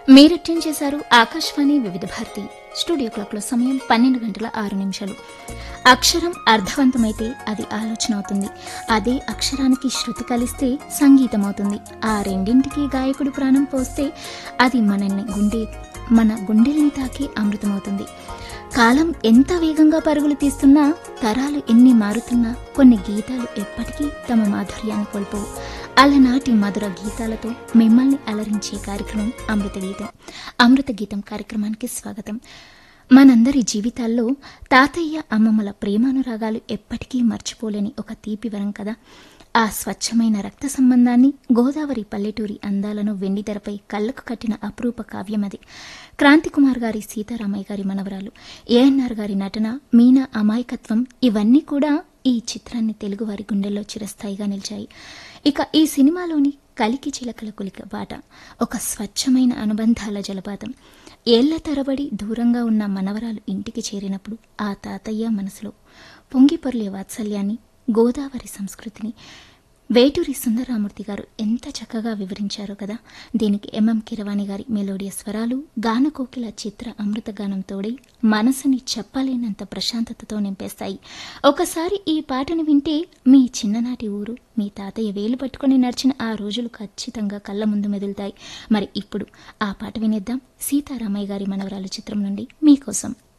మీరెట్టేం చేశారు ఆకాశవాణి వివిధ భారతి స్టూడియో క్లాక్లో సమయం పన్నెండు గంటల ఆరు నిమిషాలు అక్షరం అర్థవంతమైతే అది ఆలోచన అవుతుంది అదే అక్షరానికి శృతి కలిస్తే సంగీతం అవుతుంది ఆ రెండింటికి గాయకుడు ప్రాణం పోస్తే అది మనల్ని గుండె మన గుండెల్ని తాకి అమృతమవుతుంది కాలం ఎంత వేగంగా పరుగులు తీస్తున్నా తరాలు ఎన్ని మారుతున్నా కొన్ని గీతాలు ఎప్పటికీ తమ మాధుర్యాన్ని కోల్పోవు అలనాటి మధుర గీతాలతో మిమ్మల్ని అలరించే కార్యక్రమం అమృత గీతం అమృత గీతం కార్యక్రమానికి స్వాగతం మనందరి జీవితాల్లో తాతయ్య అమ్మమ్మల ప్రేమానురాగాలు ఎప్పటికీ మర్చిపోలేని ఒక తీపి వరం కదా ఆ స్వచ్ఛమైన రక్త సంబంధాన్ని గోదావరి పల్లెటూరి అందాలను వెండితెరపై కళ్ళకు కట్టిన అపురూప కావ్యం అది క్రాంతికుమార్ గారి సీతారామయ్య గారి మనవరాలు ఏఎన్ఆర్ గారి నటన మీనా అమాయకత్వం ఇవన్నీ కూడా ఈ చిత్రాన్ని తెలుగువారి గుండెల్లో చిరస్థాయిగా నిలిచాయి ఇక ఈ సినిమాలోని కలికి చిలకల కులిక బాట ఒక స్వచ్ఛమైన అనుబంధాల జలపాతం ఏళ్ల తరబడి దూరంగా ఉన్న మనవరాలు ఇంటికి చేరినప్పుడు ఆ తాతయ్య మనసులో పొంగిపొర్లే వాత్సల్యాన్ని గోదావరి సంస్కృతిని వేటూరి సుందరరామూర్తి గారు ఎంత చక్కగా వివరించారో కదా దీనికి ఎంఎం కిరవాణి గారి మెలోడియ స్వరాలు గానకోకిల చిత్ర అమృత గానం తోడై మనసుని చెప్పలేనంత ప్రశాంతతతో నింపేస్తాయి ఒకసారి ఈ పాటను వింటే మీ చిన్ననాటి ఊరు మీ తాతయ్య వేలు పట్టుకొని నడిచిన ఆ రోజులు ఖచ్చితంగా కళ్ళ ముందు మెదులుతాయి మరి ఇప్పుడు ఆ పాట వినేద్దాం సీతారామయ్య గారి మనవరాలు చిత్రం నుండి మీకోసం